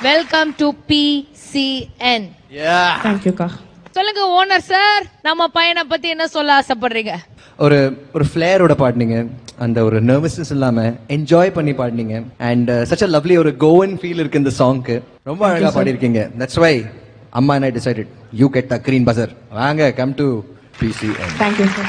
Welcome to PCN தேங்க்யூக்கா சொல்லுங்க owner sir நம்ம பையனை பத்தி என்ன சொல்ல ஆசைப்படுறீங்க ஒரு ஒரு ஃபிளேரோட பாடினீங்க அந்த ஒரு நர்வஸ்னஸ் இல்லாம என்ஜாய் பண்ணி பாடினீங்க அண்ட் சச் அ லவ்லி ஒரு கோவன் ஃபீல் இருக்கு இந்த சாங்க்கு ரொம்ப அழகா பாடியிருக்கீங்க தட்ஸ் வை அம்மா and I decided you get the green buzzer வாங்க come to P C N thank you sir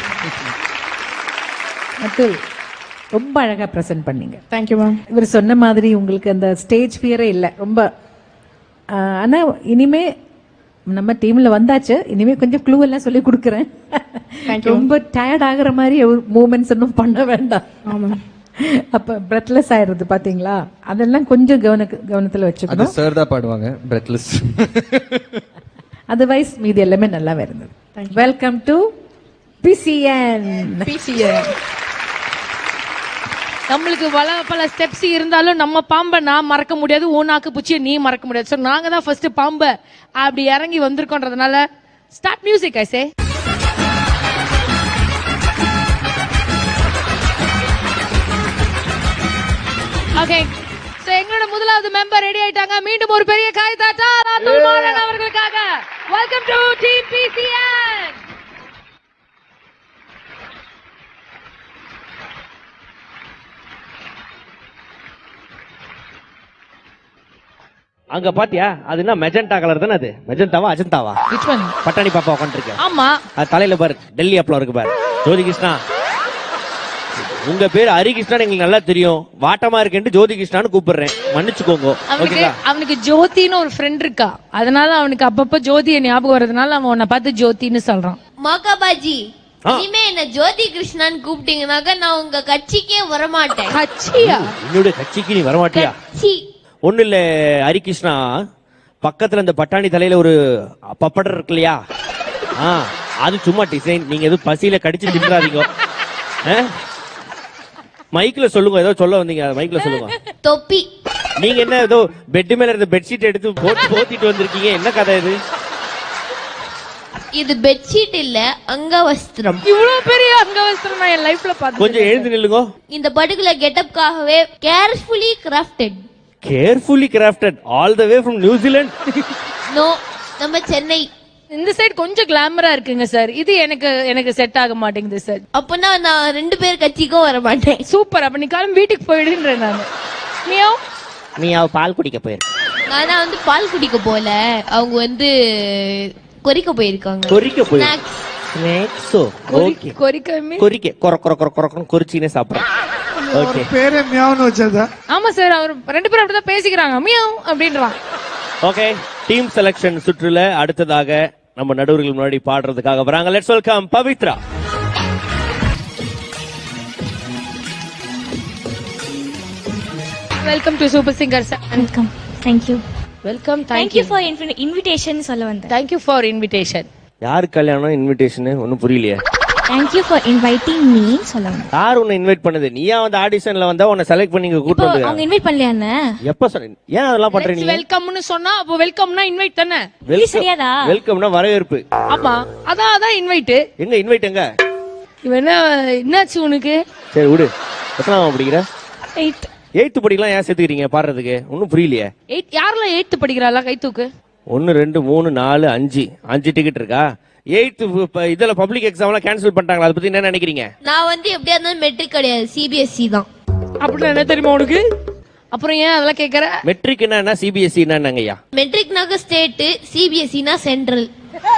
Atul ரொம்ப அழகா ப்ரெசென்ட் பண்ணீங்க தேங்க்யூ மேம் இவர் சொன்ன மாதிரி உங்களுக்கு அந்த ஸ்டேஜ் ஃபியரே இல்லை ரொம்ப ஆஹ், ஆனா இனிமே நம்ம டீம்ல வந்தாச்சு இனிமே கொஞ்சம் க்ளூ எல்லாம் சொல்லி கொடுக்குறேன் ரொம்ப டயர்ட் ஆகுற மாதிரி மூமெண்ட்ஸ் ஒன்றும் பண்ண வேண்டாம் ஆமாம் அப்ப பிரெத்லெஸ் ஆயிடுறது பாத்தீங்களா அதெல்லாம் கொஞ்சம் கவன கவனத்துல அது வச்சுக்கணும் சார் தான் பாடுவாங்க பிரெத்லெஸ் அதர்வைஸ் மீதி எல்லாமே நல்லா இருந்தது வெல்கம் டு பிசிஎன் பிசிஎன் நம்மளுக்கு பல பல ஸ்டெப்ஸ் இருந்தாலும் நம்ம பாம்பை நான் மறக்க முடியாது ஊனாக்கு பூச்சியை நீ மறக்க முடியாது ஸோ நாங்க தான் ஃபர்ஸ்ட் பாம்பை அப்படி இறங்கி வந்திருக்கோன்றதுனால start music I say okay so எங்களோட முதலாவது மெம்பர் ரெடி ஆயிட்டாங்க மீண்டும் ஒரு பெரிய காய் தாட்டா ராத்துல் மாறன் அவர்களுக்காக வெல்கம் டு டிபிசிஎன் அங்க பாத்தியா அது என்ன மெஜெண்டா கலர் தானே அது மெஜெண்டாவா அஜந்தாவா விச் ஒன் பட்டாணி பாப்பா உட்காந்துருக்கேன் ஆமா அது தலையில பாரு டெல்லி அப்பளம் இருக்கு பாரு ஜோதி கிருஷ்ணா உங்க பேர் ஹரிகிருஷ்ணா எங்களுக்கு நல்லா தெரியும் வாட்டமா இருக்கேன்ட்டு ஜோதி கிருஷ்ணான்னு கூப்பிடுறேன் மன்னிச்சுக்கோங்க அவனுக்கு ஓகேங்களா அவனுக்கு ஜோதின்னு ஒரு ஃப்ரெண்ட் இருக்கா அதனால அவனுக்கு அப்பப்ப ஜோதியை ஞாபகம் வர்றதுனால அவன் உன்னை பார்த்து ஜோதின்னு சொல்றான் மாகாபாஜி ஆ. இனிமே என்ன ஜோதி கிருஷ்ணான்னு கூப்பிட்டீங்கன்னாக்க நான் உங்க கட்சிக்கே வரமாட்டேன் கட்சியா என்னோட கட்சிக்கு நீ வரமாட்டியா சி ஒண்ணு இல்ல ஹரிகிருஷ்ணா பக்கத்துல இந்த பட்டாணி தலையில ஒரு பப்படர் இருக்கு இல்லையா ஆ அது சும்மா டிசைன் நீங்க எதுவும் பசியில கடிச்சு தின்றாதீங்க ஆ? மைக்ல சொல்லுங்க ஏதோ சொல்ல வந்தீங்க மைக்ல சொல்லுங்க தொப்பி நீங்க என்ன ஏதோ பெட் மேல இருந்த பெட்ஷீட் எடுத்து போட்டு போத்திட்டு வந்திருக்கீங்க என்ன கதை இது இது பெட்ஷீட் இல்ல அங்கவஸ்திரம் இவ்வளவு பெரிய அங்கவஸ்திரம் நான் என் லைஃப்ல பார்த்தேன் கொஞ்சம் எழுந்து நில்லுங்க இந்த பர்டிகுலர் கெட்டப்காகவே carefully crafted carefully crafted all the way from New Zealand no நம்ம சென்னை இந்த சைடு கொஞ்சம் கிளாமரா இருக்குங்க சார் இது எனக்கு எனக்கு செட் ஆக மாட்டேங்குது சார் அப்பனா நான் ரெண்டு பேர் கட்சிக்கும் வர மாட்டேன் சூப்பர் அப்ப நீ காலம் வீட்டுக்கு போயிடுன்றேன் நான் நீயோ நீ அவ பால் குடிக்க போயிரு ஆனா வந்து பால் குடிக்க போல அவங்க வந்து கொறிக்க போயிருக்காங்க கொறிக்க போயிரு Snacks. ஸ்நாக்ஸோ ஓகே கொறிக்கமே கொறிக்க கொர கொர கொர கொரக்கணும் கொறிச்சினே சாப்பிடுறேன் ஓகே பேரே மியாவுன்னு வச்சதா ஆமா சார் அவர் ரெண்டு பேரும் அப்படிதான் பேசிக்கிறாங்க மியாவ் அப்படின்றான் ஓகே டீம் செலக்ஷன் சுற்றுல அடுத்ததாக நம்ம நடுவர்கள் முன்னாடி பாடுறதுக்காக வராங்க let's welcome Pavithra welcome to super singer sir welcome thank you welcome thank you for invitation சொல்ல வந்தேன் தேங்க்யூ ஃபார் இன்விடேஷன் யாரு கல்யாணம் இன்விடேஷன் ஒன்னும் புரியலையே தேங்க்யூ ஃபார் இன்வைட்டிங் மீ சொல்ல வந்தேன் யார் உன்னை இன்வைட் பண்ணது நீயா வந்து ஆடிஷன்ல வந்தா உன்னை செலக்ட் பண்ணி இங்க இப்போ கூட்டு வந்து அவங்க இன்வைட் பண்ணலையா என்ன எப்ப சொன்ன ஏன் அதெல்லாம் பண்றீங்க வெல்கம்னு சொன்னா அப்போ வெல்கம்னா இன்வைட் தானே இது சரியாதா வெல்கம்னா வரவேற்பு ஆமா அதான் அதான் இன்வைட் எங்க இன்வைட் எங்க இவன் என்ன என்னாச்சு உனக்கு சரி விடு எத்தனாம் படிக்கிற எயிட் எயித்து படிக்கலாம் ஏன் சேர்த்துக்கிறீங்க பாடுறதுக்கு ஒன்னும் புரியலையே எயிட் யாரெல்லாம் எயித்து படிக்கிறாளா கை தூக்கு ஒன்னு ரெண்டு மூணு நாலு அஞ்சு அஞ்சு டிக்கெட் இருக்கா எயித்து இதுல பப்ளிக் எக்ஸாம்லாம் கேன்சல் பண்ணிட்டாங்களா அதை பத்தி என்ன நினைக்கிறீங்க நான் வந்து எப்படியா இருந்தாலும் மெட்ரிக் கிடையாது சிபிஎஸ்சி தான் அப்படின்னு என்ன தெரியுமா உனக்கு அப்புறம் ஏன் அதெல்லாம் கேக்குற மெட்ரிக் என்ன சிபிஎஸ்சி என்னங்கய்யா மெட்ரிக்னாக்க ஸ்டேட் சிபிஎஸ்சினா சென்ட்ரல்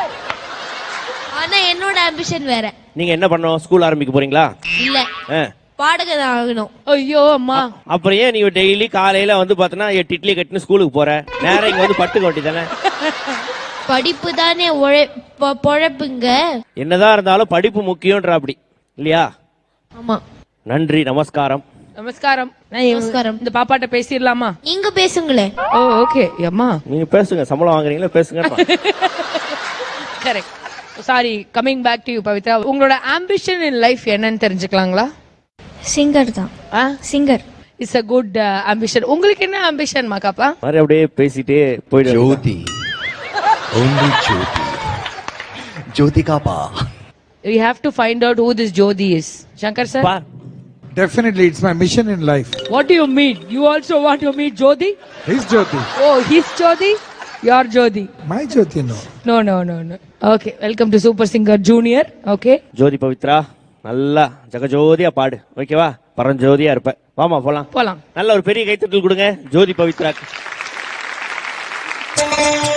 ஆனா என்னோட ஆம்பிஷன் வேற நீங்க என்ன பண்ணணும் ஸ்கூல் ஆரம்பிக்க போறீங்களா இல்ல ஆ. பாடகர் ஆகணும் ஐயோ அம்மா அப்புறம் ஏன் நீ டெய்லி காலையில வந்து பார்த்தனா எட்டு இட்லி கட்டின்னு ஸ்கூலுக்கு போற நேரம் இங்க வந்து பட்டுக்க வேண்டி தானே படிப்பு தானே உழை பொ- பொழப்புங்க என்னதான் இருந்தாலும் படிப்பு முக்கியம்ன்ற அப்படி இல்லையா ஆமா நன்றி நமஸ்காரம் நமஸ்காரம் நான் இவங்க- நமஸ்காரம். இந்த பாப்பாட்ட பேசிடலாமா நீங்க பேசுங்களேன் ஓ ஓகே அம்மா நீங்க பேசுங்க சம்பளம் வாங்குறீங்களா பேசுங்க correct sorry coming back to you Pavithra உங்களோட ஆம்பிஷன் இன் லைஃப் என்னன்னு தெரிஞ்சுக்கலாங்களா சிங்கர் தான் ஆ singer it's a good ambition உங்களுக்கு என்ன ஆம்பிஷன் மாக்காப்பா மாதிரி அப்படியே பேசிட்டே போயிடு ஜோதி only ஜோதி ஜோதிகாபா you have to find out who this Jyothi is Shankar sir பா Definitely, it's my mission in life. What do you mean? You also want to meet Jodi? He's Jyoti. Oh, his Jodi? Your Jodi? My Jyoti, no. No, no, no, no. Okay, welcome to Super Singer Junior. Okay. Jyothi Pavithra நல்லா ஜெகஜோதியா பாடு ஓகேவா பரஞ்சோதியா இருப்ப வாமா போலாம் போலாம் நல்ல ஒரு பெரிய கைத்தட்டல் கொடுங்க ஜோதி பவித்ராக்கு